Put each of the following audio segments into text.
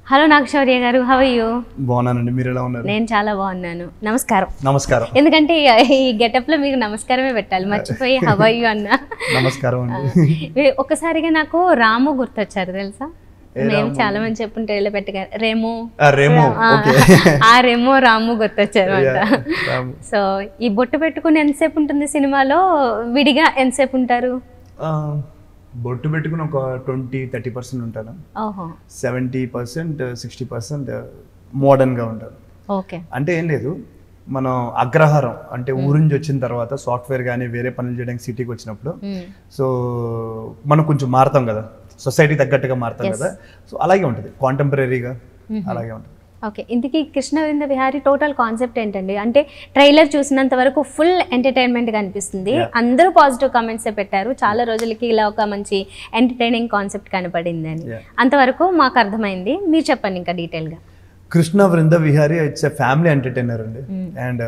Hello Naga Shaurya గారు have you బాగున్నానండి మీరు ఎలా ఉన్నారు నేను చాలా బాగున్నాను నమస్కారం నమస్కారం ఎందుకంటే ఈ గెటప్ లో మీకు నమస్కారమే పెట్టాలి మర్చిపోయి హవ్ యూ అన్న నమస్కారం అండి వీ- ఒక్కసారిగా నాకు రాము గుర్తొచ్చారు తెలుసా ఏ మేము రాము? చాలా మంది చెప్పుంటే ఇలా పెట్టగా రేమో ఆ, రేమో ఆ, ఓకే ఆ రేమో రాము గుర్తొచ్చారు అంట రాము. సో ఈ బొట్టు పెట్టుకుని ఎంతసేపు ఉంటుంది సినిమాలో విడిగా ఎంతసేపు ఉంటారు ఆ, బొట్టు పెట్టుకుని ఒక ట్వంటీ థర్టీ పర్సెంట్ ఉంటాను ఓహో సెవెంటీ పర్సెంట్ సిక్స్టీ పర్సెంట్ మోడర్న్గా ఉంటాను ఓకే అంటే ఏం లేదు మనం అగ్రహారం అంటే ఊరు నుంచి వచ్చిన తర్వాత సాఫ్ట్వేర్ కానీ వేరే పనులు చేయడానికి సిటీకి వచ్చినప్పుడు సో మనం కొంచెం మారుతాం కదా సొసైటీ తగ్గట్టుగా మారుతాం Yes. కదా సో అలాగే ఉంటుంది కాంటెంపరీగా అలాగే ఉంటుంది ఓకే ఇంతకీ కృష్ణవింద విహారీ టోటల్ కాన్సెప్ట్ ఏంటండి అంటే ట్రైలర్ చూసినంత వరకు ఫుల్ ఎంటర్టైన్మెంట్ కనిపిస్తుంది Yeah. అందరూ పాజిటివ్ కామెంట్స్ పెట్టారు చాలా రోజులకి ఇలా ఒక మంచి ఎంటర్టైనింగ్ కాన్సెప్ట్ కనపడింది అని Yeah. అంతవరకు మాకు అర్థమైంది మీరు చెప్పండి ఇంకా డీటెయిల్ గా Krishna Vrinda Vihari it's a family entertainer అండి అండ్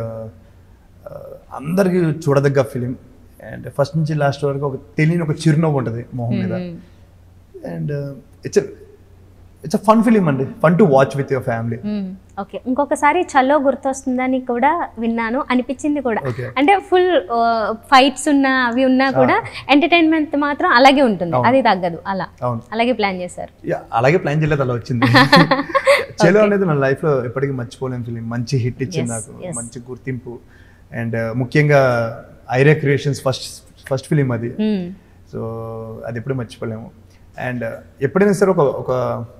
అందరికి చూడదగ్గ ఫిలిం అండ్ ఫస్ట్ నుంచి లాస్ట్ వరకు ఒక తెలియని ఒక చిరునవ్వు ఉంటుంది మొహం మీద and it's it's uh fun film అండి fun to watch with your family okay ఇంకొకసారి చలో గుర్తొస్తుందని కూడా విన్నాను అనిపించింది కూడా Okay. అంటే ఫుల్ ఫైట్స్ ఉన్నా అవి ఉన్నా కూడా ఎంటర్టైన్మెంట్ మాత్రం అలాగే ఉంటుంది అవును. అది తగ్గదు అలా అవును అలాగే ప్లాన్ చేశారు Yeah, అలాగే ప్లాన్ చేయలేదు అలా వచ్చింది చెలో అనేది నా లైఫ్ లో ఎప్పటికీ మర్చిపోలేని ఫిలిం మంచి హిట్ ఇచ్చింది Yes, నాకు yes. మంచి గుర్తింపు అండ్ ముఖ్యంగా Ira creations first first film అది Hmm. సో అది ఎప్పుడు మర్చిపోలేము అండ్ ఎప్పుడైనా సరే ఒక ఒక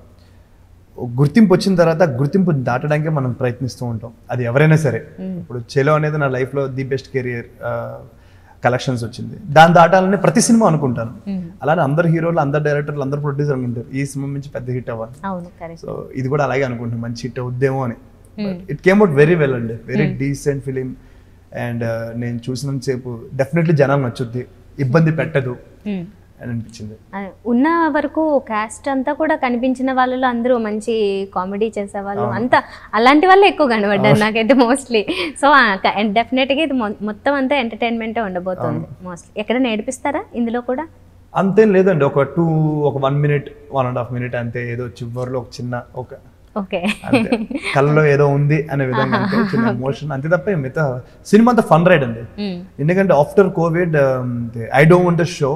ఒక గుర్తింపు వచ్చిన తర్వాత ఆ గుర్తింపు దాటడానికే మనం ప్రయత్నిస్తూ ఉంటాం అది ఎవరైనా సరే ఇప్పుడు చెలో అనేది నా లైఫ్లో ది బెస్ట్ కెరియర్ కలెక్షన్స్ వచ్చింది దాన్ని దాటాలని ప్రతి సినిమా అనుకుంటాను Hmm. అలానే అందరు హీరోలు అందరు డైరెక్టర్లు అందరు ప్రొడ్యూసర్ అనుకుంటారు ఈ సినిమా నుంచి పెద్ద హిట్ అవ్వాలి అవును కరెక్ట్ సో ఇది కూడా అలాగే అనుకుంటున్నాను మంచి హిట్ అవుద్దేమో అని it came out very well అండి వెరీ డీసెంట్ ఫిలిం అండ్ నేను చూసినంతసేపు డెఫినెట్లీ జనాలు నచ్చుద్ది ఇబ్బంది పెట్టదు అని అనిపించింది అదే, ఉన్న వరకు క్యాస్ట్ అంతా కూడా కనిపించిన వాళ్ళలో అందరూ మంచి కామెడీ చేసేవాళ్ళు అంతా అలాంటి వాళ్ళే ఎక్కువ కనబడ్డారు నాకైతే మోస్ట్లీ సో డెఫినెట్గా ఇది మొ- మొత్తం అంతా ఎంటర్టైన్మెంటే ఉండబోతుంది మోస్ట్లీ ఎక్కడ నేర్పిస్తారా ఇందులో కూడా అంతేం లేదండి ఒక టూ ఒక one minute one and half minute అంతే ఏదో చివరిలో ఒక చిన్న ఒక ఓకే అంతే కళ్ళలో ఏదో ఉంది అనే విధంగా అంతే చిన్న ఎమోషన్ అంతే తప్ప మిగతా సినిమా అంతా ఫన్ రైడ్ అండి ఎందుకంటే after covid I don't want show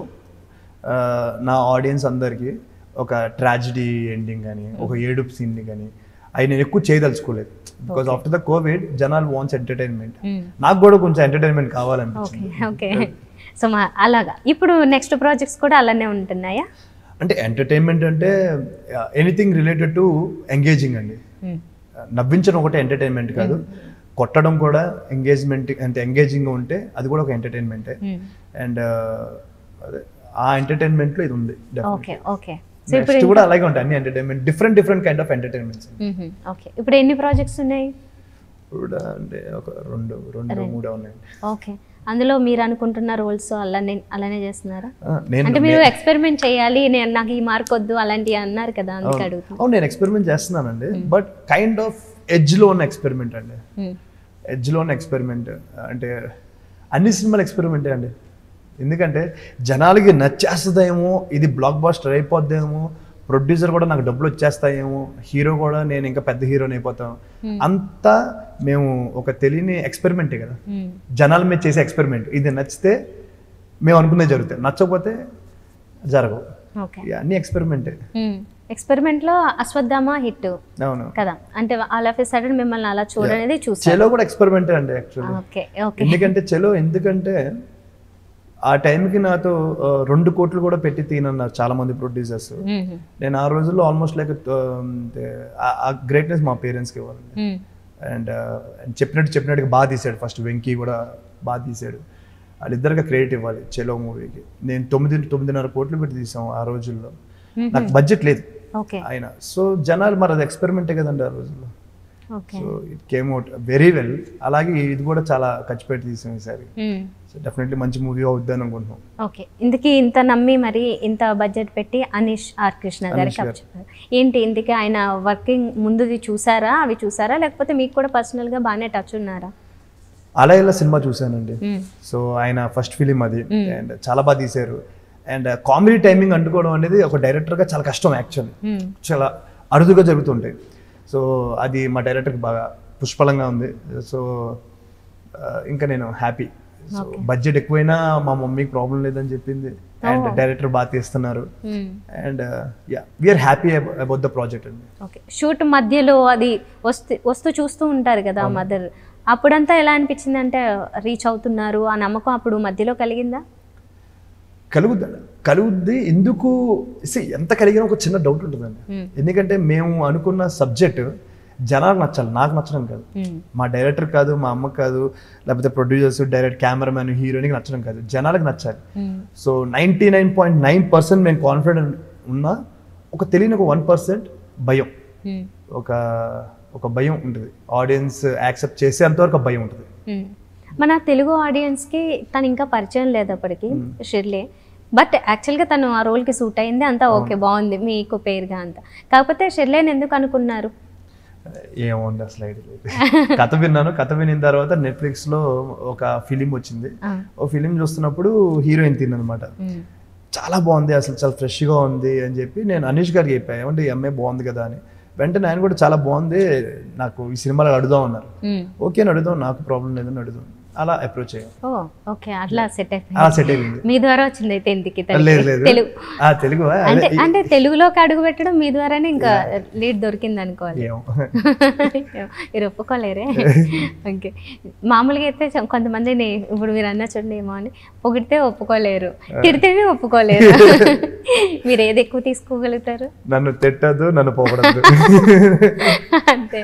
నా ఆడియన్స్ అందరికీ ఒక ట్రాజిడీ ఎండింగ్ కానీ ఒక ఏడుపు సీన్ కానీ అవి నేను ఎక్కువ చేయదలుచుకోలేదు బికాస్ ఆఫ్టర్ ద కోవిడ్ జనాలు వాన్స్ ఎంటర్టైన్మెంట్ నాకు కూడా కొంచెం ఎంటర్టైన్మెంట్ ఓకే కావాలనిపించింది ఓకే సో మా అలాగా ఇప్పుడు నెక్స్ట్ ప్రాజెక్ట్స్ కూడా అలానే ఉంటున్నాయా అంటే ఎంటర్టైన్మెంట్ అంటే ఎనీథింగ్ రిలేటెడ్ టు ఎంగేజింగ్ అండి నవ్వించడం ఒకటే ఎంటర్టైన్మెంట్ కాదు కొట్టడం కూడా ఎంగేజ్మెంట్ అంటే ఎంగేజింగ్ ఉంటే అది కూడా ఒక ఎంటర్టైన్మెంటే అండ్ అదే ఆ ఎంటర్టైన్మెంట్లో ఇది ఉంది ఓకే ఓకే సో ఇప్పుడు నెక్స్ట్ కూడా అలాగే ఉంటాయి అన్ని entertainment different different kind of entertainments okay ఇప్పుడు ఎన్ని ప్రాజెక్ట్స్ ఉన్నాయి కూడా అంటే ఒక రెండు రెండు మూడు ఉన్నాయండి ఓకే అందులో మీరు అనుకుంటున్న రోల్స్ అలానే అలానే చేస్తున్నారా ఆ, నేను అంటే మీరు ఎక్స్పెరిమెంట్ చేయాలి నేను నాకు ఈ మార్క్ వద్దు అలాంటివి అన్నారు కదా అందుకే అడుగుతున్నా అవును నేను ఎక్స్పెరిమెంట్ చేస్తున్నానండి బట్ కైండ్ ఆఫ్ ఎడ్జ్లో ఉన్న ఎక్స్పెరిమెంట్ అండి మ్మ్. ఎడ్జ్లో ఉన్న ఎక్స్పెరిమెంట్ అంటే అన్ని సినిమాలు ఎక్స్పెరిమెంటే అండి ఎందుకంటే జనాలకి నచ్చేస్తుందేమో ఇది బ్లాక్ బాస్టర్ అయిపోద్దేమో ప్రొడ్యూసర్ కూడా నాకు డబ్బులు వచ్చేస్తాయేమో హీరో కూడా నేను ఇంకా పెద్ద హీరోని అయిపోతాం అంతా మేము ఒక తెలియని ఎక్స్పెరిమెంటే కదా మ్మ్. జనాల మీద చేసే ఎక్స్పెరిమెంట్ ఇది నచ్చితే మేము అనుకునే జరుగుతాయి నచ్చకపోతే జరగవు ఓకే ఇక అన్ని ఎక్స్పెరిమెంటే మ్మ్. ఎక్స్పెరిమెంట్ లో అశ్వత్థామ హిట్ అవును కదా అంటే ఆల్ ఆఫ్ ఎ సడన్ మిమ్మల్ని అలా చూడనేది చూసాను చెలో కూడా ఎక్స్పెరిమెంటే అండి యాక్చువల్లీ ఓకే ఓకే ఎందుకంటే చలో ఎందుకంటే ఆ టైంకి నాతో ఆ, రెండు కోట్లు కూడా పెట్టి తీనన్నారు చాలా మంది ప్రొడ్యూసర్స్ మ్మ్. నేను ఆ రోజుల్లో ఆల్మోస్ట్ లైక్ ఆ గ్రేట్నెస్ మా పేరెంట్స్కి ఇవ్వాలండి మ్మ్. అండ్ చెప్పినట్టు చెప్పినట్టుగా బాగా తీసాడు ఫస్ట్ వెంకీ కూడా బాగా తీసాడు వాళ్ళిద్దరికి క్రెడిట్ ఇవ్వాలి చెలో మూవీకి నేను తొమ్మిది తొమ్మిదిన్నర కోట్లు పెట్టి తీసాం ఆ రోజుల్లో నాకు బడ్జెట్ లేదు ఓకే ఆయన సో జనాలు మరి అది ఎక్స్పెరిమెంటే కదండి ఆ రోజుల్లో okay so it came out very well అలాగే ఇది కూడా చాలా ఖర్చు పెట్టి తీసాం ఈసారి మ్మ్. సో డెఫినెట్లీ మంచి మూవీ అవుద్దని అనుకుంటున్నాం ఓకే ఇందుకి ఇంత నమ్మి మరి ఇంత బడ్జెట్ పెట్టి అనీష్ ఆర్ కృష్ణ గారికి అనీష్ గారు. అప్పచెప్పారు ఏంటి ఇందుకి ఆయన వర్కింగ్ ముందుది చూసారా అవి చూసారా లేకపోతే మీకు కూడా personal గా బాగానే టచ్ ఉన్నారా అలా ఇలా సినిమా చూశానండి మ్మ్. సో ఆయన ఫస్ట్ ఫిలిం అది అండ్ చాలా బాగా తీశారు అండ్ కామెడీ టైమింగ్ అంటుకోవడం అనేది ఒక డైరెక్టర్గా చాలా కష్టం యాక్చువల్లీ మ్మ్. చాలా అరుదుగా జరుగుతుంటాయి సో అది మా డైరెక్టర్కి బాగా పుష్పలంగా ఉంది సో ఇంకా నేను హ్యాపీ సో బడ్జెట్ ఎక్కువైనా మా మమ్మీకి ప్రాబ్లం లేదని చెప్పింది అండ్ డైరెక్టర్ బాగా తీస్తున్నారు and yeah we're happy about the project అండి ఓకే షూట్ మధ్యలో అది వస్తూ వస్తూ చూస్తూ ఉంటారు కదా మదర్ అప్పుడంతా ఎలా అనిపించింది అంటే రీచ్ అవుతున్నారు ఆ నమ్మకం అప్పుడు మధ్యలో కలిగిందా కలుగుద్ది కలుగుద్ది ఎందుకు see, ఎంత కలిగినా ఒక చిన్న డౌట్ ఉంటుందండి Hmm. ఎందుకంటే మేము అనుకున్న సబ్జెక్ట్ జనాలకు నచ్చాలి నాకు నచ్చడం కాదు మ్మ్. మా డైరెక్టర్ కాదు మా అమ్మ కాదు లేకపోతే ప్రొడ్యూసర్స్ డైరెక్ట్ కెమెరామెన్ హీరోయిన్కి నచ్చడం కాదు జనాలకు నచ్చాలి hmm. So ninety nine point nine percent మేము కాన్ఫిడెంట్ ఉన్నా ఒక తెలియని ఒక వన్ పర్సెంట్ భయం మ్మ్. ఒక ఒక భయం ఉంటుంది ఆడియన్స్ యాక్సెప్ట్ చేసేంతవరకు భయం ఉంటుంది మ్మ్. మన తెలుగు ఆడియన్స్కి తను ఇంకా పరిచయం లేదు అప్పటికి షిర్లే బట్ యాక్చువల్గా తను ఆ రోల్కి సూట్ అయింది అంతా ఓకే బాగుంది మీకు పేరుగా అంతా కాకపోతే షిర్లేని ఎందుకు అనుకున్నారు ఏముంది అసలు ఐడియా లేదు కథ విన్నాను కథ విన్న తర్వాత నెట్ఫ్లిక్స్ లో ఒక ఫిలిం వచ్చింది ఆ. ఓ ఫిలిం చూస్తున్నప్పుడు హీరోయిన్ తిన్నమాట మ్మ్. చాలా బాగుంది అసలు చాలా ఫ్రెష్గా ఉంది అని చెప్పి నేను అనీష్ గారికి చెప్పాను ఏమంటే ఈ అమ్మాయి బాగుంది కదా అని వెంటనే ఆయన కూడా చాలా బాగుంది నాకు ఈ సినిమాలో అడుగుదాం అన్నారు మ్మ్. ఓకే అని అడుగుదాం నాకు ప్రాబ్లం లేదని అడుగుదాం అలా అప్రోచ్ అయ్యాం ఓ ఓకే అట్లా సెట్ అయిపోయింది అలా సెట్ అయింది మీ ద్వారా వచ్చింది అయితే ఇంటికి లేదు లేదు తెలుగు ఆ తెలుగు అంటే అంటే తెలుగులోకి అడుగు పెట్టడం మీ ద్వారానే ఇంకా లీడ్ దొరికింది అనుకోవాలి ఏమో మీరు ఒప్పుకోలేరే ఓకే మామూలుగా అయితే చ- కొంతమందిని ఇప్పుడు మీరు అన్న చూడండి ఏమో అని పొగిడితే ఒప్పుకోలేరు తిడితేనే ఒప్పుకోలేరు మీరు ఏది ఎక్కువ తీసుకోగలుగుతారు నన్ను తిట్టద్దు నన్ను పోకూడదు అంతే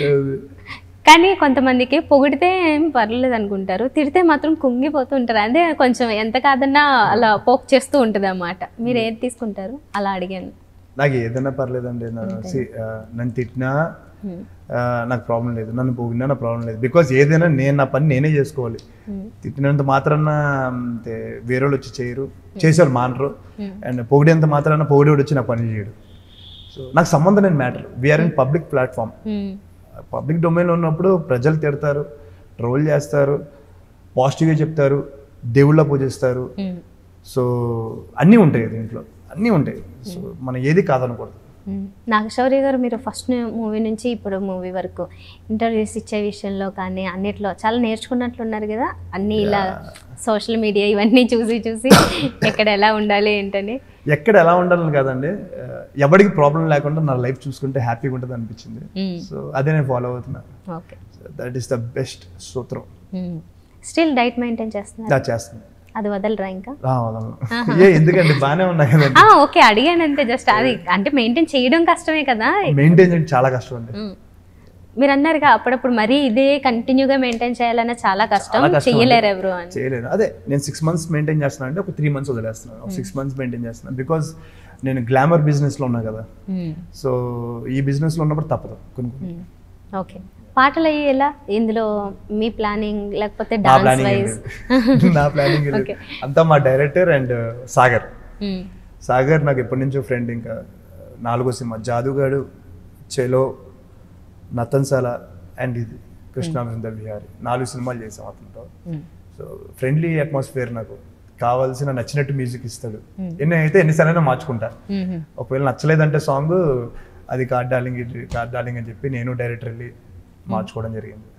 కానీ కొంతమందికి పొగిడితే ఏం పర్లేదు అనుకుంటారు తిడితే మాత్రం కుంగిపోతూ ఉంటారు అదే కొంచెం ఎంత కాదన్నా అలా పోక్ చేస్తూ ఉంటుంది అన్నమాట మీరు ఏది తీసుకుంటారు అలా అడిగాను నాకు ఏదైనా పర్లేదండి నా- see, ఆ, నన్ను తిట్టినా Hmm. ఆ, నాకు ప్రాబ్లం లేదు నన్ను పొగిడినా నాకు ప్రాబ్లం లేదు బికాజ్ ఏదైనా నేను నా పని నేనే చేసుకోవాలి Hmm. తిట్టినంత మాత్రాన అంతే వేరే వాళ్ళు వచ్చి చేయరు చేసేవాళ్ళు మానరు Hmm. అండ్ పొగిడేంత మాత్రాన పొగిడేవాడు వచ్చి నా పని చేయడు సో నాకు సంబంధం లేని matter we're in public platform Hmm. Public డొమైన్లో ఉన్నప్పుడు ప్రజలు తిడతారు ట్రోల్ చేస్తారు పాజిటివ్గా చెప్తారు దేవుళ్ళ పూజిస్తారు Hmm. సో అన్నీ ఉంటాయి దీంట్లో అన్నీ ఉంటాయి సో మనం ఏది కాదనకూడదు మ్మ్. నాగశౌరి గారు మీరు ఫస్ట్ మూవీ నుంచి ఇప్పుడు మూవీ వరకు ఇంటర్వ్యూస్ ఇచ్చే విషయంలో కానీ అన్నిట్లో చాలా నేర్చుకున్నట్లున్నారు కదా అన్నీ ఇలా సోషల్ మీడియా ఇవన్నీ చూసి చూసి ఎక్కడ ఎలా ఉండాలి ఏంటని ఎక్కడ ఎలా ఉండాలని కాదండి ఆ, ఎవరికి ప్రాబ్లం లేకుండా నా లైఫ్ చూసుకుంటే హ్యాపీగా ఉంటుంది అనిపించింది మ్మ్. సో అదే నేను ఫాలో అవుతున్నా okay that is the best సూత్రం స్టిల్ డైట్ మెయింటైన్ చేస్తున్నారు ఇలా చేస్తుంది అది వదలరా ఇంకా ఆ, వదలను. ఏ ఎందుకండి బాగానే ఉన్నా కదండి ఆ, ఓకే అడిగాను అంతే జస్ట్ అది అంటే మెయింటైన్ చేయడం కష్టమే కదా మెయింటైన్ చేయడం చాలా కష్టం అండి మ్మ్. మీరు అన్నారుగా అప్పుడప్పుడు మరీ ఇదే కంటిన్యూగా మెయింటైన్ చేయాలన్నా చాలా కష్టం చాలా కష్టం చెయ్యలేరు ఎవరు అని చేయలేను అదే నేను సిక్స్ మంత్స్ మెయింటైన్ చేస్తున్నాను అంటే ఒక త్రీ మంత్స్ వదిలేస్తున్నాను ఒక సిక్స్ మంత్స్ మెయింటైన్ చేస్తున్నాను బికాజ్ నేను గ్లామర్ బిజినెస్లో ఉన్నా కదా మ్మ్. సో ఈ బిజినెస్లో ఉన్నప్పుడు తప్పదు కొన్ని కొన్ని మ్మ్. ఓకే పాటలు అయ్యి ఎలా ఇందులో మీ ప్లానింగ్ లేకపోతే నా డాన్స్ ప్లానింగ్ వైజ్ నా ప్లానింగ్ Okay. అంతా మా డైరెక్టర్ అండ్ సాగర్ సాగర్ నాకు ఎప్పటి నుంచో ఫ్రెండ్ ఇంకా నాలుగో సినిమా జాదుగాడు చెలో నతన్సాల అండ్ ఇది కృష్ణానంద విహారీ నాలుగు సినిమాలు చేసాం అతనితో సో ఫ్రెండ్లీ అట్మాస్ఫియర్ నాకు కావాల్సిన నచ్చినట్టు మ్యూజిక్ ఇస్తాడు ఎన్ని అయితే ఎన్నిసార్లైనా మార్చుకుంటా ఒకవేళ నచ్చలేదంటే సాంగ్ అది కార్డ్ డార్లింగ్ ఇది కార్డ్ డార్లింగ్ అని చెప్పి నేను డైరెక్టర్ వెళ్ళి మార్చుకోవడం జరిగింది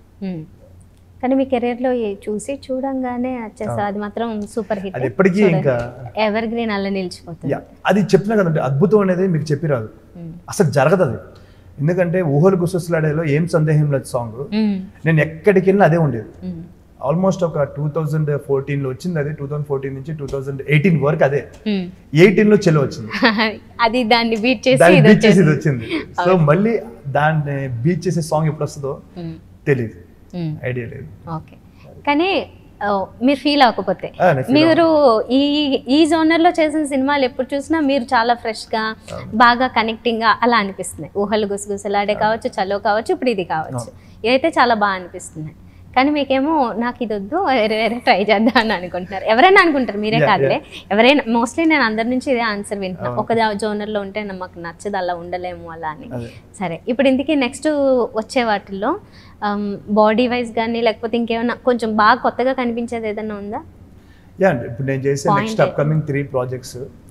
కానీ మీ కెరీర్లో చూసి చూడంగానే వచ్చేసా అది మాత్రం సూపర్ హిట్ అది ఎప్పటికీ ఇంకా ఎవర్ గ్రీన్ అలా నిలిచిపోతుంది యా అది చెప్పినా కదండి అద్భుతం అనేది మీకు చెప్పి రాదు మ్మ్. అసలు జరగదు అది ఎందుకంటే ఊహలు గుసొసలాడేలో ఏం సందేహం లేదు సాంగ్ మ్మ్. నేను ఎక్కడికి వెళ్ళినా అదే ఉండేది మ్మ్. ఆల్మోస్ట్ ఒక టూ థౌజండ్ ఫోర్టీన్లో వచ్చింది అది టూ థౌసండ్ ఫోర్టీన్ నుంచి టూ థౌసండ్ ఎయిటీన్ వరకు అదే మ్మ్. ఎయిటీన్లో చెలో వచ్చింది అది దాన్ని బీట్ చేసి దాన్ని ఇది బీచ్ చేసి ఇది వచ్చేసింది. వచ్చింది సో మళ్ళీ దాన్ని బీచ్ చేసే సాంగ్ ఎప్పుడు వస్తుందో మ్మ్. తెలియదు మ్మ్. ఐడియా లేదు ఓకే కానీ ఆ, మీరు ఫీల్ అవ్వకపోతే ఆ, నేను feel మీరు ఈ ఈ జోనర్లో చేసిన సినిమాలు ఎప్పుడు చూసినా మీరు చాలా ఫ్రెష్గా బాగా కనెక్టింగ్గా అలా అనిపిస్తున్నాయి ఊహలు గుసగుసలాడే కావచ్చు చలో కావచ్చు ఇప్పుడు ఇది కావచ్చు ఇదైతే చాలా బాగా అనిపిస్తున్నాయి కానీ మీకేమో నాకు ఇది వద్దు వేరే వేరే ట్రై చేద్దాం అని అనుకుంటున్నారు ఎవరైనా అనుకుంటారు మీరే Yeah, కాదులే ఎవరైనా మోస్ట్లీ నేను అందరి నుంచి ఇదే ఆన్సర్ వింటున్నా ఒక జోనర్లో ఉంటే మాకు నచ్చదు అలా ఉండలేము అలా అని అదే సరే ఇప్పుడు ఇందుకే నెక్స్ట్ వచ్చే వాటిల్లో బాడీ వైజ్ కానీ లేకపోతే ఇంకేమైనా కొంచెం బాగా కొత్తగా కనిపించేది ఏదైనా ఉందా యా అండి ఇప్పుడు నేను చేసే Point next upcoming three projects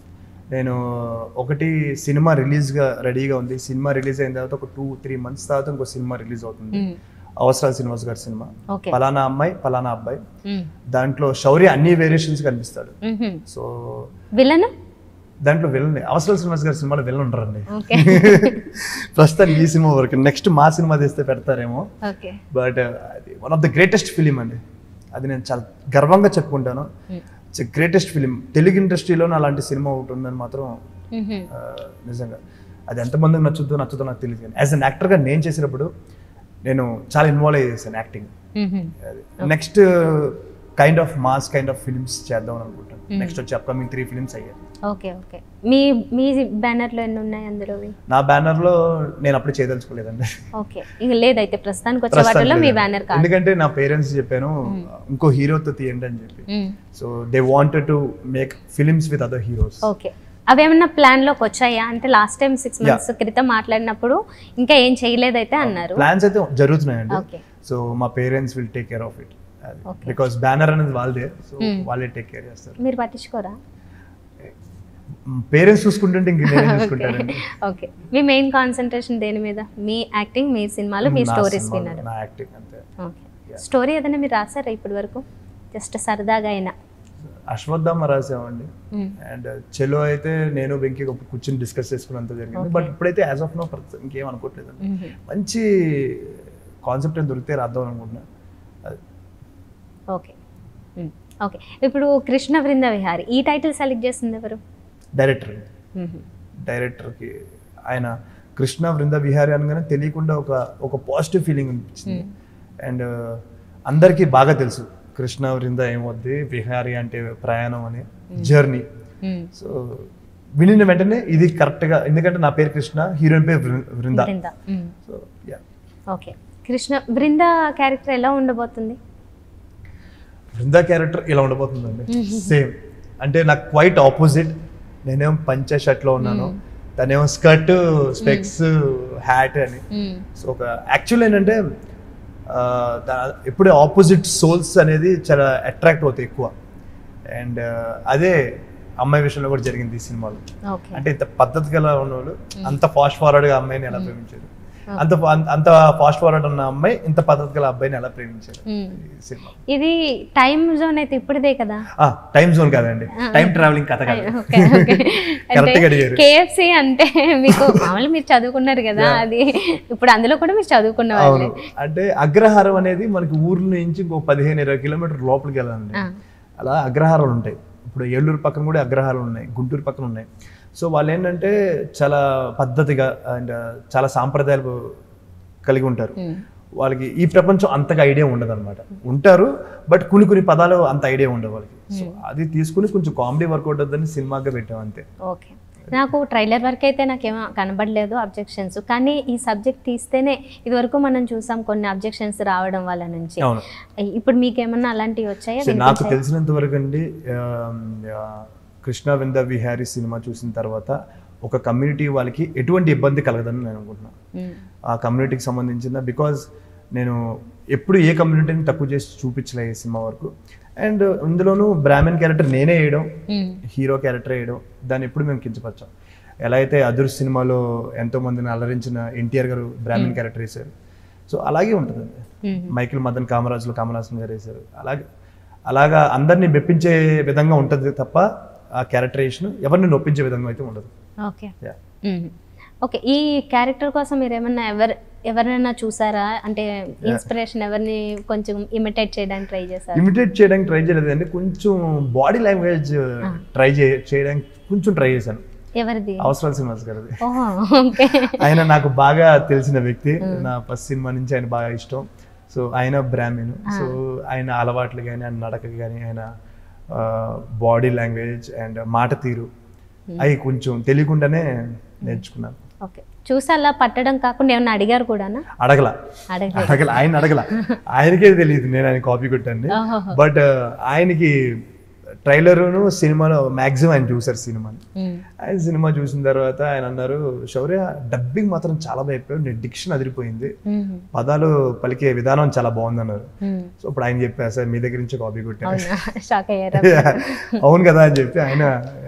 నేను ఒకటి సినిమా రిలీజ్గా రెడీగా ఉంది సినిమా రిలీజ్ అయిన తర్వాత ఒక టూ త్రీ మంత్స్ తర్వాత ఇంకో సినిమా రిలీజ్ అవుతుంది అవసరాల శ్రీనివాస్ గారి సినిమా ఓకే పలానా అమ్మాయి పలానా అబ్బాయి దాంట్లో శౌర్య అన్ని వేరియేషన్స్ కనిపిస్తాడు సో విలన్ దాంట్లో విలన్ అవసరాల శ్రీనివాస్ గారి సినిమాలో విలన్ ఉంటారండి ఓకే ప్రస్తుతానికి ఈ సినిమా వరకు నెక్స్ట్ మా సినిమా తీస్తే పెడతారేమో ఓకే బట్ అది one of the greatest film అండి అది నేను చాలా గర్వంగా చెప్పుకుంటాను ఇట్స్ గ్రేటెస్ట్ ఫిలిం తెలుగు ఇండస్ట్రీలోనే అలాంటి సినిమా ఒకటి ఉందని మాత్రం ఆ, నిజంగా అది ఎంతమందికి నచ్చుద్దో నచ్చుతో నాకు తెలియదు కానీ యాజ్ అన్ యాక్టర్గా నేను చేసినప్పుడు నేను చాలా ఇన్వాల్వ్ అయ్యేసాను acting next kind of mass kind of films చేద్దాం అని అనుకుంటాను నెక్స్ట్ వచ్చి అప్కమింగ్ త్రీ ఫిల్మ్స్ అయ్యాయి ఓకే ఓకే మీ మీ బ్యానర్లో ఎన్ని ఉన్నాయి అందులోవి నా బ్యానర్లో నేను అప్పుడు చేయదలుచుకోలేదండి ఓకే ఇంక లేదైతే ప్రస్తుతానికి వచ్చే వాటిలో మీ బ్యానర్ కాదు ఎందుకంటే నా పేరెంట్స్ చెప్పాను ఇంకో హీరోతో తీయండి అని చెప్పి so they wanted to make films with other heroes okay అవి ఏమన్నా ప్లాన్ లోకి వచ్చాయా అంటే లాస్ట్ టైం సిక్స్ మంత్స్ క్రితం మాట్లాడినప్పుడు ఇంకా ఏం చేయలేదైతే అన్నారు ప్లాన్స్ అయితే జరుగుతున్నాయండి ఓకే సో మా parents will take care of it Okay. Because banner అనేది వాళ్ళదే సో వాళ్ళే టేక్ కేర్ చేస్తారు మీరు పట్టించుకోరా పేరెంట్స్ చూసుకుంటుంటే ఇంక నేను చూసుకుంటానండి ఓకే మీ మెయిన్ కాన్సన్ట్రేషన్ దేని మీద మీ యాక్టింగ్ మీ సినిమాలు మీ నా స్టోరీస్ సినిమాలో, వినడం నా యాక్టింగ్ అంతే ఓకే స్టోరీ ఏదైనా మీరు రాసారా ఇప్పటి వరకు జస్ట్ సరదాగా అయినా అశ్వత్థామ రాసామండి అండ్ చెలో అయితే నేను వెంకీ ఒక కూర్చొని డిస్కస్ చేసుకున్నంత జరిగింది బట్ ఇప్పుడైతే యాజ్ ఆఫ్ నో ఇంకేం అనుకోవట్లేదండి మంచి కాన్సెప్ట్ అని దొరికితే రాద్దాం అనుకుంటున్నా అది ఓకే ఓకే ఇప్పుడు కృష్ణ బృంద విహారి ఈ టైటిల్ సెలెక్ట్ చేసింది ఎవరు డైరెక్టర్ మ్మ్. డైరెక్టర్కి ఆయన కృష్ణ బృంద విహారి అనగానే తెలియకుండా ఒక ఒక పాజిటివ్ ఫీలింగ్ అనిపించింది అండ్ అందరికీ బాగా తెలుసు కృష్ణ బృంద ఏమవుద్ది విహారి అంటే ప్రయాణం అని జర్నీ మ్మ్. సో వినిన వెంటనే ఇది కరెక్ట్గా ఎందుకంటే నా పేరు కృష్ణ హీరోయిన్ పేరు వృ- Brinda Brinda hmm. So yeah okay Krishna Brinda character ఎలా ఉండబోతుంది బృంద క్యారెక్టర్ ఇలా ఉండబోతుందండి సేమ్ అంటే నాకు క్వైట్ ఆపోజిట్ నేనేమో పంచ షర్ట్లో ఉన్నాను తనేమో స్కర్ట్ స్పెక్స్ హ్యాట్ అని మ్మ్. సో ఒక యాక్చువల్ ఏంటంటే ఆ, దా- ఎప్పుడే ఆపోజిట్ సోల్స్ అనేది చాలా అట్రాక్ట్ అవుతాయి ఎక్కువ అండ్ అదే అమ్మాయి విషయంలో కూడా జరిగింది ఈ సినిమాలో ఓకే అంటే ఇంత పద్ధతి గల ఉన్నవాళ్ళు అంత ఫాస్ట్ ఫార్వర్డ్గా అమ్మాయిని ఎలా ప్రేమించారు అంత అంత- అంత ఫాస్ట్ ఫార్వర్డ్ ఉన్న అమ్మాయి ఇంత పద్ధతి గల అబ్బాయిని ఎలా ప్రేమించారు మ్మ్. ఈ సినిమా ఇది టైం జోన్ అయితే ఇప్పుడుదే కదా టైం జోన్ కాదండి టైం ట్రావెలింగ్ కథ కాదు ఓకే ఓకే కరెక్ట్ గా అడిగారు కేఎఫ్సి అంటే మీకు మామూలు మీరు చదువుకున్నారు కదా అది ఇప్పుడు అందులో కూడా మీరు చదువుకున్న వాళ్ళే అవును అంటే అగ్రహారం అనేది మనకి ఊర్ల నుంచి ఇంకో పదిహేను ఇరవై కిలోమీటర్ లోపలికి వెళ్ళాలండి ఆ. అలా అగ్రహారాలు ఉంటాయి ఇప్పుడు ఏలూరు పక్కన కూడా అగ్రహారాలు ఉన్నాయి గుంటూరు పక్కన ఉన్నాయి సో వాళ్ళు ఏంటంటే చాలా పద్ధతిగా అండ్ చాలా సాంప్రదాయాలు కలిగి ఉంటారు మ్మ్. వాళ్ళకి ఈ ప్రపంచం అంతగా ఐడియా ఉండదు అనమాట ఉంటారు బట్ కొన్ని కొన్ని పదాలు అంత ఐడియా ఉండవు వాళ్ళకి సో అది తీసుకుని కొంచెం కామెడీ వర్కౌట్ అవుతుందని సినిమాగా పెట్టాం అంతే ఓకే నాకు ట్రైలర్ వరకు అయితే నాకేమో కనబడలేదు అబ్జెక్షన్స్ కానీ ఈ సబ్జెక్ట్ తీస్తేనే ఇదివరకు మనం చూసాం కొన్ని అబ్జెక్షన్స్ రావడం వాళ్ళ నుంచి అవును ఇప్పుడు మీకేమన్నా అలాంటివి వచ్చాయా సో నాకు తెలిసినంత వరకు అండి ఆమ్, ఆ, కృష్ణ వింద విహారీ సినిమా చూసిన తర్వాత ఒక కమ్యూనిటీ వాళ్ళకి ఎటువంటి ఇబ్బంది కలగదని నేను అనుకుంటున్నాను మ్మ్. ఆ కమ్యూనిటీకి సంబంధించిన బికాజ్ నేను ఎప్పుడు ఏ కమ్యూనిటీని తక్కువ చేసి చూపించలే ఈ సినిమా వరకు అండ్ ఇందులోనూ బ్రాహ్మణ్ క్యారెక్టర్ నేనే వేయడం మ్మ్. హీరో క్యారెక్టర్ వేయడం దాన్ని ఎప్పుడు మేము కించపరచాం ఎలా అయితే అదుర్ సినిమాలో ఎంతో మందిని అలరించిన ఎన్టీఆర్ గారు బ్రాహ్మణ్ క్యారెక్టర్ వేశారు సో అలాగే ఉంటుందండి మ్మ్. మైకిల్ మదన్ కామరాజులో కమలాసన్ గారు వేశారు అలాగే అలాగా అందరినీ మెప్పించే విధంగా ఉంటుంది తప్ప ఆ క్యారెక్టరేషన్ ఎవరిని నొప్పించే విధంగా అయితే ఉండదు ఓకే Yeah. మ్మ్. ఓకే ఈ క్యారెక్టర్ కోసం మీరు ఏమన్నా ఎవరు ఎవరైనా చూసారా అంటే ఇన్స్పిరేషన్ ఎవరిని కొంచెం ఇమిటేట్ చేయడానికి ట్రై చేశారు ఇమిటేట్ చేయడానికి ట్రై చేయలేదు అండి కొంచెం బాడీ లాంగ్వేజ్ ట్రై చేయడానికి కొంచెం ట్రై చేశాను ఎవరిది అవసరాల శ్రీనివాస్ గారిది ఓహో ఓకే ఆయన నాకు బాగా తెలిసిన వ్యక్తి నా ఫస్ట్ సినిమా నుంచి ఆయన బాగా ఇష్టం సో ఆయన బ్రాహ్మణ్ సో ఆయన అలవాట్లు కానీ ఆయన నడక కానీ ఆయన బాడీ లాంగ్వేజ్ అండ్ మాట తీరు అవి కొంచెం తెలియకుండానే నేర్చుకున్నాను ఓకే చూసి అలా పట్టడం కాకుండా ఏమన్నా అడిగారు కూడానా అడగల అడగలేదు అడగల ఆయన అడగల ఆయనకే తెలియదు నేను ఆయన కాపీ కొట్టాను ఓహోహో. బట్ ఆయనకి ట్రైలర్ను సినిమాలో మ్యాక్సిమం ఆయన చూసారు సినిమాని మ్మ్. ఆయన సినిమా చూసిన తర్వాత ఆయన అన్నారు శౌర్య డబ్బింగ్ మాత్రం చాలా భయపోయావు నీ డిక్షన్ అదిరిపోయింది మ్మ్. పదాలు పలికే విధానం చాలా బాగుంది అన్నారు మ్మ్. సో ఇప్పుడు ఆయన చెప్పారు సార్ మీ దగ్గర నుంచి కాపీ కొట్టాను అవునా షాక్ అయ్యారా అవును కదా అని చెప్పి ఆయన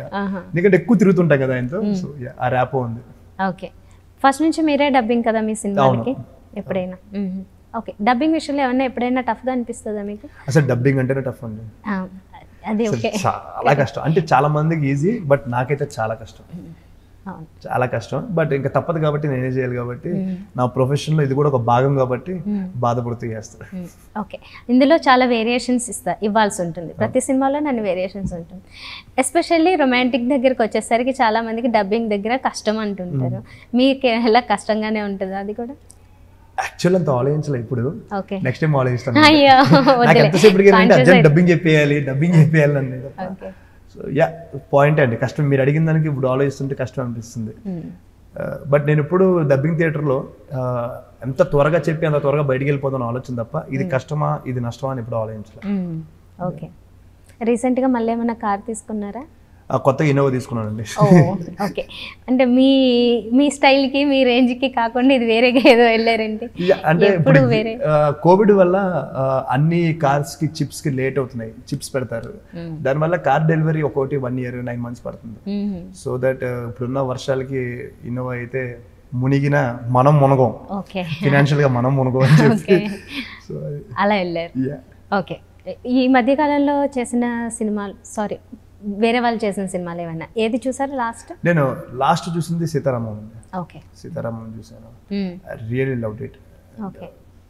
ఆహా. ఎందుకంటే ఎక్కువ తిరుగుతుంటాం కదా ఆయనతో సో ఆ ర్యాప్ ఉంది ఓకే ఫస్ట్ నుంచి మీరే డబ్బింగ్ కదా మీ సినిమాలకి ఎప్పుడైనా మ్మ్. ఓకే డబ్బింగ్ విషయంలో ఏమన్నా ఎప్పుడైనా టఫ్గా అనిపిస్తుందా మీకు అసలు డబ్బింగ్ అంటేనే టఫ్ అండి ఆ, అది అసలు ఓకే చాలా కష్టం అంటే చాలా మందికి ఈజీ బట్ నాకైతే చాలా కష్టం అవును చాలా కష్టం బట్ ఇంకా తప్పదు కాబట్టి నేనే చేయాలి కాబట్టి నా ప్రొఫెషన్లో ఇది కూడా ఒక భాగం కాబట్టి బాధపడుతూ చేస్తాను మ్మ్. ఓకే ఇందులో చాలా వేరియేషన్స్ ఇస్తా ఇవ్వాల్సి ఉంటుంది ప్రతి సినిమాలో నన్ను వేరియేషన్స్ ఉంటుంది ఎస్పెషల్లీ రొమాంటిక్ దగ్గరికి వచ్చేసరికి చాలా మందికి డబ్బింగ్ దగ్గర కష్టం అంటుంటారు మీకు ఎలా కష్టంగానే ఉంటుంది అది కూడా యాక్చువల్ అంత ఆలోచించలేదు ఇప్పుడు ఓకే నెక్స్ట్ టైం ఆలోచిస్తాను అయ్యో నాకు వదిలే ఎంతసేపటికి ఏంటంటే Conscious అర్జెంట్ డబ్బింగ్ చెప్పేయాలి డబ్బింగ్ చెప్పేయాలి అని ఓకే సో యా పాయింట్ అండి కష్టం మీరు అడిగిన దానికి ఇప్పుడు ఆలోచిస్తుంటే కష్టం అనిపిస్తుంది మ్మ్. బట్ నేను ఇప్పుడు డబ్బింగ్ థియేటర్లో ఎంత త్వరగా చెప్పి అంత త్వరగా బయటికి వెళ్ళిపోతాను ఆలోచన తప్ప ఇది కష్టమా ఇది నష్టమా అని ఇప్పుడు ఆలోచించలేదు మ్మ్. ఓకే రీసెంట్గా మళ్ళీ ఏమైనా కార్ తీసుకున్నారా ఆ, కొత్తగా ఇన్నోవా తీసుకున్నానండి ఓ ఓకే అంటే మీ మీ స్టైల్కి మీ రేంజ్కి కాకుండా ఇది వేరేగా ఏదో వెళ్ళారండి యా, అంటే ఎప్పుడు ఇప్పుడు వేరే కోవిడ్ వల్ల ఆ, అన్ని కార్స్ కి చిప్స్ కి లేట్ అవుతున్నాయి చిప్స్ పెడతారు మ్మ్. దానివల్ల కార్ డెలివరీ ఒకటి వన్ ఇయర్ నైన్ మంత్స్ పడుతుంది మ్మ్. సో దట్ ఇప్పుడున్న వర్షాలకి ఇన్నోవా అయితే మునిగిన మనం మునగం ఓకే ఫినాన్షియల్ గా మనం మునగం అని చెప్పి ఓకే సో అలా వెళ్ళారు యా ఓకే ఈ మధ్యకాలంలో చేసిన సినిమాలు సారీ వేరే వాళ్ళు చేసిన సినిమాలు ఏమైనా ఏది చూసారు లాస్ట్ నేను లాస్ట్ చూసింది సీతారామం అండి ఓకే సీతారామం చూసాను hmm. Really love it okay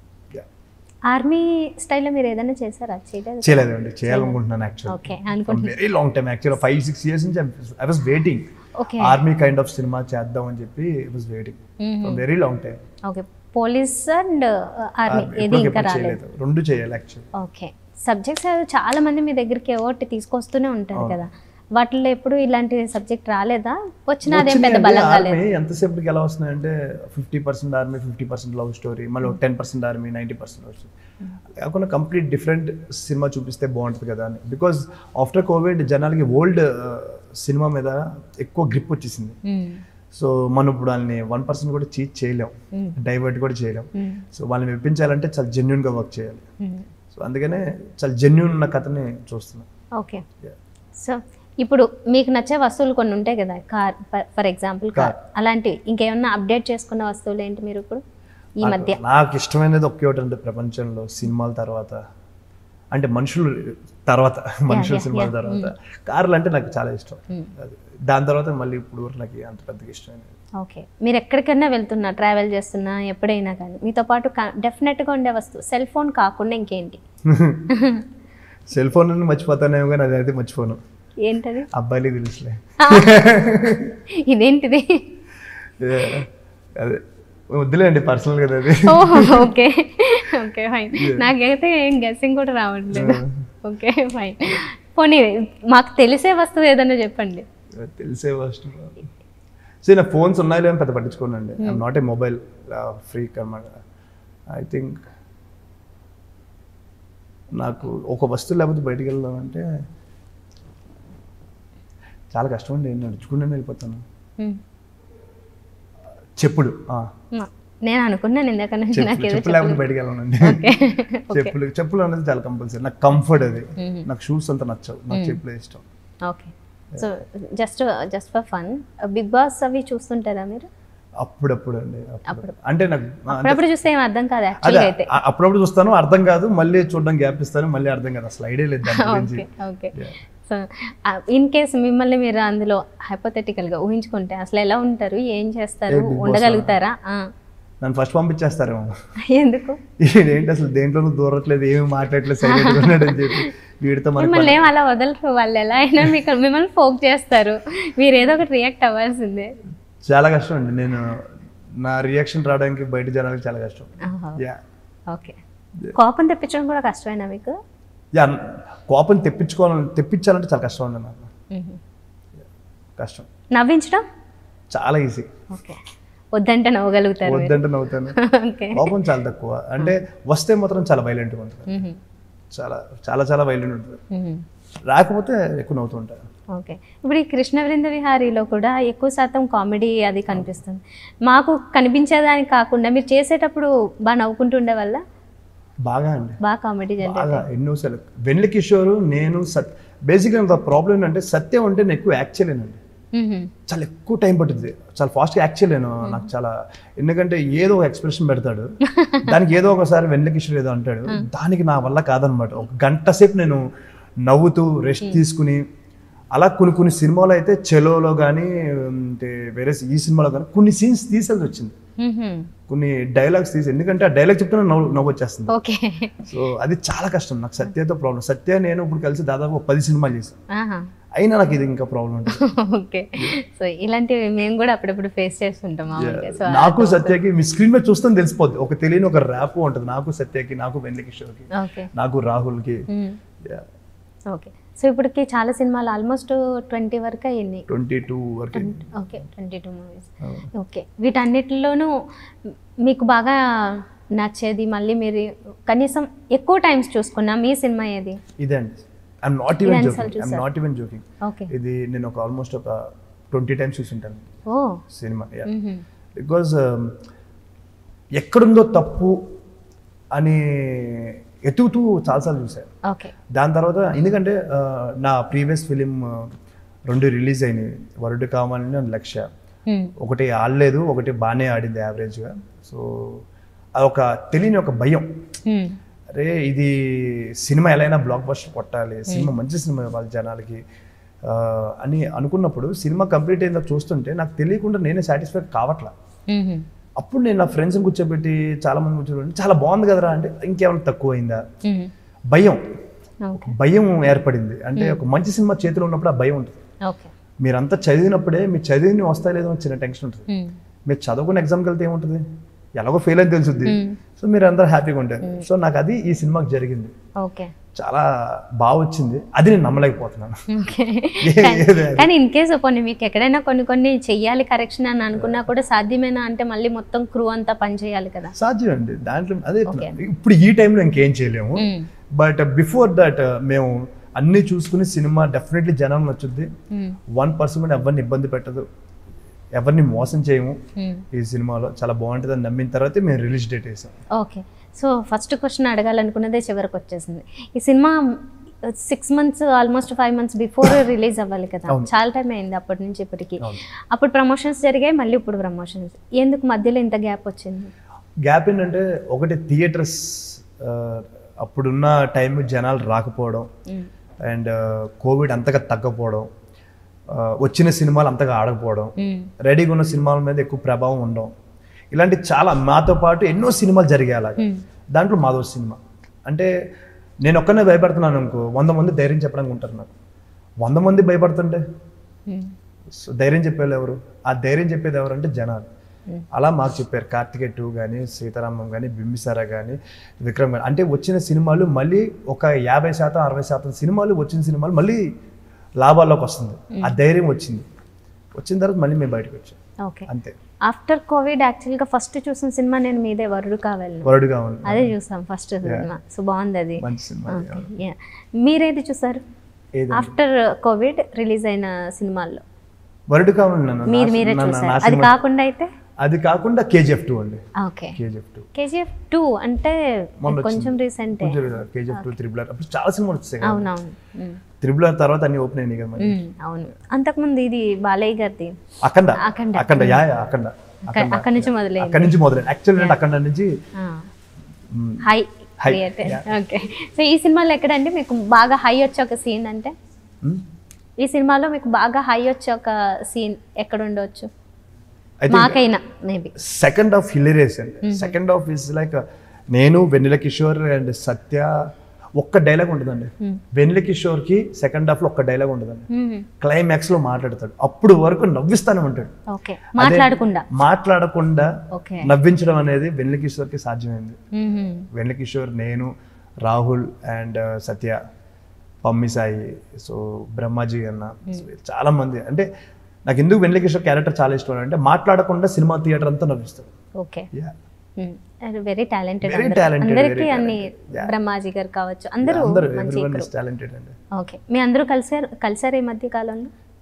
army స్టైల్లో మీరు ఏదైనా చేశారా చేయలేదు చేయలేదండి చేయాలనుకుంటున్నాను యాక్చువల్ ఓకే అనుకుంటున్నా very long time actual five six years నుంచి I was waiting okay army kind of సినిమా చేద్దాం అని చెప్పి I was waiting very long time okay police and army ఏది ఇంకా రాలేదు చేయలేదు రెండు చేయాలి యాక్చువల్ ఓకే సబ్జెక్ట్స్ చాలా మంది మీ దగ్గరికి ఒకటి తీసుకొస్తూనే ఉంటారు కదా వాటిల్లో ఎప్పుడు ఇలాంటి సబ్జెక్ట్ రాలేదా వచ్చినా అదేం పెద్ద బలంగా లేదు ఆర్మీ ఎంతసేపటికి ఎలా వస్తున్నాయంటే fifty percent army fifty percent love story మళ్ళీ ten percent army ninety percent love story కాకుండా కంప్లీట్ డిఫరెంట్ సినిమా చూపిస్తే బాగుంటుంది కదా అని బికాజ్ ఆఫ్టర్ కోవిడ్ జనాలకి ఓల్డ్ సినిమా మీద ఎక్కువ గ్రిప్ వచ్చేసింది మ్మ్. సో మనం ఇప్పుడు వాళ్ళని వన్ పర్సెంట్ కూడా చీట్ చేయలేం మ్మ్. డైవర్ట్ కూడా చేయలేం మ్మ్. సో వాళ్ళని మెప్పించాలంటే చాలా జెన్యున్గా వర్క్ చేయాలి మ్మ్. సో అందుకనే చాలా జెన్యున్ ఉన్న కథని చూస్తున్నాం ఓకే సో ఇప్పుడు మీకు నచ్చే వస్తువులు కొన్ని ఉంటాయి కదా కార్ ఫర్ ఎగ్జాంపుల్ కార్ అలాంటివి ఇంకేమన్నా అప్డేట్ చేసుకున్న వస్తువులు ఏంటి మీరు ఇప్పుడు ఈ మధ్య నాకు ఇష్టమైనది ఒకే ఒకటి అంటే ప్రపంచంలో సినిమాల తర్వాత అంటే మనుషులు తర్వాత మనుషుల yeah, సినిమాల yeah. తర్వాత కార్లు అంటే నాకు చాలా ఇష్టం అది. దాని తర్వాత మళ్ళీ ఇప్పుడు వరకు నాకు అంత పెద్దగా ఇష్టమైనది ఓకే మీరు ఎక్కడికైనా వెళ్తున్నా ట్రావెల్ చేస్తున్నా ఎప్పుడైనా కానీ మీతో పాటు డెఫినెట్గా ఉండే వస్తువు సెల్ ఫోన్ కాకుండా ఇంకేంటి సెల్ ఫోన్ మర్చిపోతానేమో కానీ అది అయితే మర్చిపోను ఏంటది అబ్బాయిలే తెలుసులే ఇదేంటిది Yeah. అదే వద్దులేండి పర్సనల్ కదా అది ఓ ఓకే ఓకే ఫైన్ నాకైతే ఏం గెస్సింగ్ కూడా రావట్లేదు ఓకే ఫైన్ పోనీ మాకు తెలిసే వస్తువు ఏదైనా చెప్పండి తెలిసే ఫస్ట్ సో నా ఫోన్స్ ఉన్నాయో లేవో పెద్ద పట్టించుకోనండి I'm not a mobile freak అనమాట ఐ థింక్ నాకు ఒక వస్తువు లేకపోతే బయటికి వెళ్దామంటే చాలా కష్టం అండి నడుచుకుంటూ వెళ్ళిపోతాను మ్మ్. చెప్పులు ఆ, మ- నేను అనుకున్నాను ఇందాక నుంచి చెప్పులు నాకేదో చెప్పులు లేకపోతే బయటికి వెళ్ళానండి ఓకే చెప్పులు చెప్పులు అనేది చాలా కంపల్సరీ నాకు కంఫర్ట్ అది మ్మ్. నాకు షూస్ అంత నచ్చవు నాకు చెప్పులే ఇష్టం okay so just just for fun Bigg Boss అవి చూస్తుంటారా మీరు అప్పుడప్పుడు అండి అప్పుడు అంటే నాకు ఆ, అప్పుడప్పుడు చూస్తే ఏం అర్థం కాదు అదే యాక్చువల్గా అయితే అ- అప్పుడప్పుడు చూస్తాను అర్థం కాదు మళ్ళీ చూడడం గ్యాప్ ఇస్తాను మళ్ళీ అర్థం కాదు అసలు ఐడియా లేదు దాని గురించి okay okay Yeah. So in case మిమ్మల్ని మీరు అందులో హైపోథెటికల్గా ఊహించుకుంటే అసలు ఎలా ఉంటారు ఏం చేస్తారు ఏ Big Boss ఆ? ఉండగలుగుతారా ఆ. నన్ను ఫస్ట్ పంపించేస్తారేమో ఎందుకు ఏంటి అసలు దేంట్లోనూ దూరట్లేదు ఏమి మాట్లాడట్లేదు సైలెంట్ ఉన్నాడు అని చెప్పి వీడితో మనకి మిమ్మల్ని ఏం అలా వదలరు వాళ్ళు ఎలా అయినా మీకు మిమ్మల్ని ఫోక్ చేస్తారు మీరు ఏదో ఒకటి రియాక్ట్ అవ్వాల్సిందే చాలా కష్టం అండి నేను నా రియాక్షన్ రావడానికి బయట జనాలకు చాలా కష్టం ఆహా. యా ఓకే కోపం తెప్పించడం కూడా కష్టమేనా మీకు యా కోపం తెప్పించుకోవాలని తెప్పించాలంటే చాలా కష్టం అండి నాకు మ్మ్. కష్టం నవ్వించడం చాలా ఈజీ ఓకే వద్దంటే నవ్వగలుగుతారు మీరు. వద్దంటే నవ్వుతాను ఓకే కోపం చాలా తక్కువ అంటే వస్తే మాత్రం చాలా వైలెంట్గా ఉంటుంది మ్మ్. చాలా చాలా చాలా వైలెంట్ ఉంటుంది మ్మ్. రాకపోతే ఎక్కువ నవ్వుతూ ఉంటాను ఓకే ఇప్పుడు ఈ కృష్ణ వృంద విహారీలో కూడా ఎక్కువ శాతం కామెడీ అది కనిపిస్తుంది మాకు కనిపించేదానికి కాకుండా మీరు చేసేటప్పుడు బాగా నవ్వుకుంటుండే వల్ల బాగా అండి బాగా కామెడీ జనరేట్ బాగా ఎన్నోసార్లు వెన్నెల కిషోర్ నేను సత్ బేసిక్గా నా ప్రాబ్లం ఏంటంటే సత్యం అంటే నేను ఎక్కువ యాక్ట్ చేయలేనండి మ్మ్. చాలా ఎక్కువ టైం పట్టుద్ది చాలా ఫాస్ట్గా యాక్ట్ చేయలేను నాకు చాలా ఎందుకంటే ఏదో ఒక ఎక్స్ప్రెషన్ పెడతాడు దానికి ఏదో ఒకసారి వెన్నెకిషోర్ ఏదో అంటాడు దానికి నా వల్ల కాదనమాట ఒక గంట సేపు నేను నవ్వుతూ రెస్ట్ తీసుకుని అలా కొన్ని కొన్ని సినిమాలు అయితే చెలోలో కానీ అంటే వేరే ఈ సినిమాలో కానీ కొన్ని సీన్స్ తీసేది వచ్చింది మ్మ్. కొన్ని డైలాగ్స్ తీసి ఎందుకంటే ఆ డైలాగ్ చెప్తే నవ్వు నవ్వు వచ్చేస్తుంది ఓకే సో అది చాలా కష్టం నాకు సత్యతో ప్రాబ్లం సత్య నేను ఇప్పుడు కలిసి దాదాపు ఒక పది సినిమాలు చేశాను ఆహా. అయినా నాకు ఇది ఇంకా ప్రాబ్లం ఉంటుంది ఓకే సో ఇలాంటివి మేము కూడా అప్పుడప్పుడు ఫేస్ చేస్తుంటాం మామూలుగా సో నాకు సత్యకి మీ స్క్రీన్ మీద చూస్తే తెలిసిపోద్ది ఒక తెలియని ఒక ర్యాప్ ఉంటుంది నాకు సత్యకి నాకు వెన్నె కిషోర్కి ఓకే నాకు రాహుల్కి ఓకే సో ఇప్పటికి చాలా సినిమాలు ఆల్మోస్ట్ ట్వంటీ వరకు అయ్యింది ట్వంటీ టూ వరకు okay twenty two movies okay వీటన్నిటిలోనూ మీకు బాగా నచ్చేది మళ్ళీ మీరు కనీసం ఎక్కువ టైమ్స్ చూసుకున్నా మీ సినిమా ఏది ఇదే అండి ఐఎమ్ నాట్ ఈవెన్ ఇదే జోకింగ్ అసలు I'm not even joking okay ఇది నేను ఒక ఆల్మోస్ట్ ఒక ట్వంటీ టైమ్స్ చూసుంటాను ఓ సినిమా మ్హూ. బికాజ్ ఎక్కడుందో తప్పు అని ఎతుకుతూ చాలాసార్లు చూశాను ఓకే దాని తర్వాత ఎందుకంటే ఆ, నా ప్రీవియస్ ఫిలిం రెండు రిలీజ్ అయినాయి వరుడు కావాలని అని లక్ష్య మ్. ఒకటి ఆడలేదు ఒకటి బాగానే ఆడింది యావరేజ్గా సో అదొక తెలియని ఒక భయం మ్. అరే ఇది సినిమా ఎలా అయినా బ్లాక్ బస్టర్ కొట్టాలి సినిమా మంచి సినిమా వాళ్ళ జనాలకి ఆ, అని అనుకున్నప్పుడు సినిమా కంప్లీట్ అయిందో చూస్తుంటే నాకు తెలియకుండా నేనే సాటిస్ఫై కావట్లా మ్హూ. అప్పుడు నేను నా ఫ్రెండ్స్ని కూర్చోబెట్టి చాలా మంది కూర్చోబెట్టి చాలా బాగుంది కదరా అంటే ఇంకేమైనా తక్కువ అయిందా మ్. భయం ఓకే భయం ఏర్పడింది అంటే ఒక మంచి సినిమా చేతిలో ఉన్నప్పుడు ఆ భయం ఉంటుంది ఓకే మీరంతా చదివినప్పుడే మీ చదివిని వస్తాయి లేదో అని చిన్న టెన్షన్ ఉంటుంది మ్. మీరు చదువుకున్న ఎగ్జామ్కి వెళ్తే ఏముంటుంది ఎలాగో ఫెయిల్ అని తెలుసుద్ది మ్మ్. సో మీరు అందరూ హ్యాపీగా ఉంటారు సో నాకు అది ఈ సినిమాకి జరిగింది ఓకే చాలా బాగా వచ్చింది అది నేను నమ్మలేకపోతున్నాను ఓకే ఏ- ఏది అది? కానీ ఇన్ కేసు కొన్ని మీకు ఎక్కడైనా కొన్ని కొన్ని చెయ్యాలి కరెక్షన్ అని అనుకున్నా కూడా సాధ్యమేనా అంటే మళ్ళీ మొత్తం క్రూ అంతా పని చేయాలి కదా సాధ్యం అండి దాంట్లో అదే Okay. ఇప్పుడు ఈ టైంలో ఇంకేం చేయలేము మ్. బట్ బిఫోర్ దట్ మేము అన్ని చూసుకుని సినిమా డెఫినెట్లీ జనం నచ్చుద్ది మ్. వన్ పర్సన్ కూడా ఎవరిని ఇబ్బంది పెట్టదు ఎవరిని మోసం చేయము మ్. ఈ సినిమాలో చాలా బాగుంటుంది అని నమ్మిన తర్వాత మేము రిలీజ్ డేట్ వేసాం ఓకే సో ఫస్ట్ క్వశ్చన్ అడగాలనుకున్నదే చివరికి వచ్చేసింది ఈ cinema six months almost five months before release అవ్వాలి కదా అవును. చాలా టైం అయింది అప్పటి నుంచి ఇప్పటికి అవును. అప్పుడు ప్రమోషన్స్ జరిగాయి మళ్ళీ ఇప్పుడు ప్రమోషన్స్ ఎందుకు మధ్యలో ఇంత గ్యాప్ వచ్చింది గ్యాప్ ఏంటంటే ఒకటి థియేటర్స్ అప్పుడున్న టైం జనాలు రాకపోవడం మ్. అండ్ కోవిడ్ అంతగా తగ్గకపోవడం ఆ, వచ్చిన సినిమాలు అంతగా ఆడకపోవడం మ్. రెడీగా ఉన్న సినిమాల మీద ఎక్కువ ప్రభావం ఉండడం ఇలాంటి చాలా మాతో పాటు ఎన్నో సినిమాలు జరిగాయి అలాగే మ్. దాంట్లో మాదో సినిమా అంటే నేను ఒక్కనే భయపడుతున్నాను అనుకో వంద మంది ధైర్యం చెప్పడానికి ఉంటారు నాకు వంద మంది భయపడుతుంటే మ్. సో ధైర్యం చెప్పేది ఎవరు ఆ ధైర్యం చెప్పేది ఎవరు అంటే జనాలు Hmm. అలా మాకు చెప్పారు కార్తికేయ టూ కానీ సీతారామం కానీ బింబిసారా కానీ విక్రమ్ కానీ అంటే వచ్చిన సినిమాలు మళ్ళీ ఒక యాభై శాతం అరవై శాతం సినిమాలు వచ్చిన సినిమాలు మళ్ళీ లాభాల్లోకి వస్తుంది ఆ ధైర్యం వచ్చింది వచ్చిన తర్వాత మళ్ళీ మేము బయటకు వచ్చాం ఓకే అంతే ఆఫ్టర్ కోవిడ్ యాక్చువల్గా ఫస్ట్ చూసిన సినిమా నేను మీదే వరుడు కావాలి వరడుగా ఉంది అదే చూసాం ఫస్ట్ సినిమా సో బాగుంది అది మంచి సినిమా అది. Okay, yeah. మీరేది చూసారు ఏది ఆఫ్టర్ కోవిడ్ రిలీజ్ అయిన సినిమాల్లో వరడుగా ఉంది నన్ను. నా- మీరు మీరే నా- నా- చూసారు నా అది సినిమా- కాకుండా అయితే అది కాకుండా కేజీఎఫ్ టూ అండి okay KGF two KGF two అంటే మొన్న కొంచెం రీసెంటే కేజీఎఫ్ టూ త్రిబుల్ ఆర్ అప్పుడు చాలా సినిమాలు వచ్చాయి కదా అవునవును ఉమ్, త్రిబుల్ ఆర్ తర్వాత అన్ని ఓపెన్ అయినాయి కదా మరి. ఉమ్, అవును అంతకుముందు ఇది బాలయ్య గారిది అఖండ అఖండ. అఖండ యా యా, అఖండ అక్క- అక్కడి నుంచి మొదలైంది అక్కడి నుంచి మొదలైంది యాక్చువల్లీ నేను అఖండ నుంచి మ్, high High, created yeah. Okay so ఈ సినిమాలో ఎక్కడండి మీకు బాగా హై వచ్చే ఒక సీన్ అంటే మ్, ఈ సినిమాలో మీకు బాగా హై వచ్చే ఒక సీన్ ఎక్కడ ఉండవచ్చు I think మాకైనా మేబీ సెకండ్ హాఫ్ హిలేరియస్ అండి సెకండ్ హాఫ్ ఇస్ లైక్ నేను వెన్నెల కిషోర్ అండ్ సత్య ఒక్క డైలాగ్ ఉంటుందండి వెన్నెల కిషోర్ కి సెకండ్ హాఫ్ లో ఒక్క డైలాగ్ ఉంటుందండి క్లైమాక్స్ లో మాట్లాడతాడు అప్పుడు వరకు నవ్విస్తానే ఉంటాడు ఓకే మాట్లాడకుండా మాట్లాడకుండా ఓకే నవ్వించడం అనేది వెన్నెల కిషోర్ కి సాధ్యమైంది వెన్నెల కిషోర్ నేను రాహుల్ అండ్ సత్య పమ్మి సాయి సో బ్రహ్మాజీ అన్న సో చాలా మంది అంటే నాకు ఎందుకు వెన్నెల కిషోర్ క్యారెక్టర్ చాలా ఇష్టం అంటే మాట్లాడకుండా సినిమా థియేటర్ అంతా నవ్విస్తాడు okay Yeah. Very talented Very talented, అందరికి very అన్ని talented. Yeah. బ్రహ్మాజీ గారు కావచ్చు అందరూ అందరూ మంచి ఎవ్రీవన్ crew. ఇస్ టాలెంటెడ్ అండి ఓకే మీ అందరూ కలిసారు కలిసారు ఈ మధ్య కాలంలో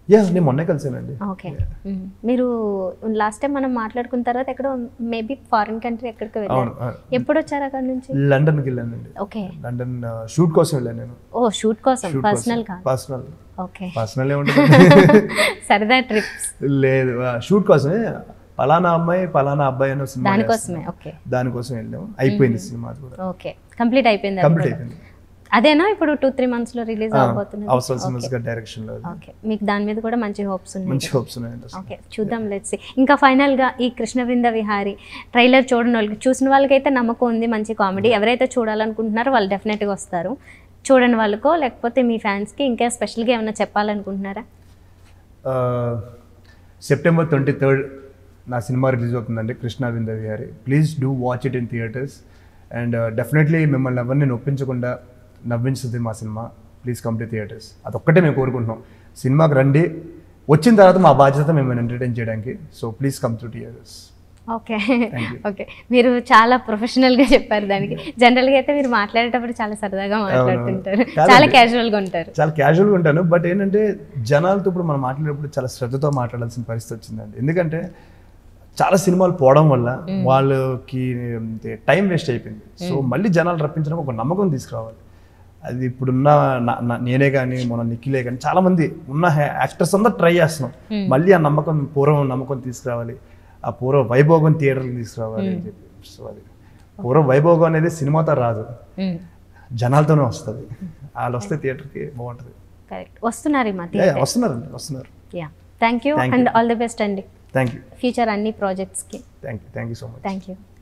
యా నేను మొన్నే కలిసానండి ఓకే మీరు లాస్ట్ టైం మనం మాట్లాడుకున్న తర్వాత ఎక్కడో మేబీ ఫారిన్ కంట్రీ ఎక్కడికి అవును వెళ్ళారు అవును. ఎప్పుడు వచ్చారు అక్కడ నుంచి లండన్కి వెళ్ళానండి ఓకే లండన్ షూట్ కోసం వెళ్ళాను నేను ఓ షూట్ కోసం షూట్ పర్సనల్ కాదు పర్సనల్ ఓకే పర్సనల్ ఏముంటుంది సరదా ట్రిప్స్ లేదు షూట్ కోసమే పలానా అమ్మాయి పలానా అబ్బాయి అనే సినిమా దానికోసమే ఓకే దానికోసం వెళ్ళాం అయిపోయింది సినిమా అది కూడా ఓకే కంప్లీట్ అయిపోయింది అది కంప్లీట్ కూడా. అయిపోయింది అదేనా ఇప్పుడు టూ త్రీ మంత్స్ లో రిలీజ్ అవబోతున్నది అవసరం సినిమాస్ గారి డైరెక్షన్ లో అది. ఓకే మీకు దాని మీద కూడా మంచి హోప్స్ ఉన్నాయి మంచి హోప్స్ ఉన్నాయండి అసలు. ఓకే చూద్దాం లెట్స్ ఇంకా ఫైనల్ గా ఈ కృష్ణవృంద విహారి ట్రైలర్ చూడని వాళ్ళకి చూసిన వాళ్ళకైతే నమ్మకం ఉంది మంచి కామెడీ ఎవరైతే చూడాలనుకుంటున్నారో వాళ్ళు డెఫినెట్ గా వస్తారు చూడని వాళ్ళకో లేకపోతే మీ ఫ్యాన్స్ కి ఇంకా స్పెషల్ గా ఏమైనా చెప్పాలనుకుంటున్నారా ఆ, సెప్టెంబర్ ట్వంటీ థర్డ్ నా సినిమా రిలీజ్ అవుతుందండి Krishna Vinda Vihari please do watch it in theatres and definitely మిమ్మల్ని ఎవరిని నొప్పించకుండా నవ్వించుతుంది మా cinema please come to theatres అదొక్కటే మేము కోరుకుంటున్నాం సినిమాకి రండి వచ్చిన తర్వాత మా బాధ్యత మిమ్మల్ని ఎంటర్టైన్ చేయడానికి so please come to theatres okay Thank you. Okay మీరు చాలా ప్రొఫెషనల్ గా చెప్పారు దానికి జనరల్ గా అయితే మీరు మాట్లాడేటప్పుడు చాలా సరదాగా మాట్లాడుతుంటారు కాదండి. చాలా క్యాజువల్ గా ఉంటారు చాలా క్యాజువల్గా ఉంటాను బట్ ఏంటంటే జనాలతో ఇప్పుడు మనం మాట్లాడేటప్పుడు చాలా శ్రద్ధతో మాట్లాడాల్సిన పరిస్థితి వచ్చిందండి ఎందుకంటే చాలా సినిమాలు పోవడం వల్ల వాళ్ళకి టైం వేస్ట్ అయిపోయింది సో మళ్ళీ జనాలు రప్పించడం ఒక నమ్మకం తీసుకురావాలి అది ఇప్పుడున్న నా- నా- నేనే కానీ మన నిఖిలే కానీ చాలా మంది ఉన్న యాక్టర్స్ అందరూ ట్రై చేస్తున్నాం మళ్ళీ ఆ నమ్మకం పూర్వం నమ్మకం తీసుకురావాలి ఆ పూర్వ వైభోగం థియేటర్కి తీసుకురావాలి అని చెప్పి సో అది పూర్వ వైభోగం అనేది సినిమాతో రాదు జనాలతోనే వస్తుంది వాళ్ళు వస్తే థియేటర్కి బాగుంటుంది కరెక్ట్ వస్తున్నారు ఈ యా, మధ్య యా, వస్తున్నారండి వస్తున్నారు yeah thank you Thank and you. All the best అండి థ్యాంక్ యూ ఫ్యూచర్ అన్ని ప్రాజెక్ట్స్కి thank you thank you so much thank you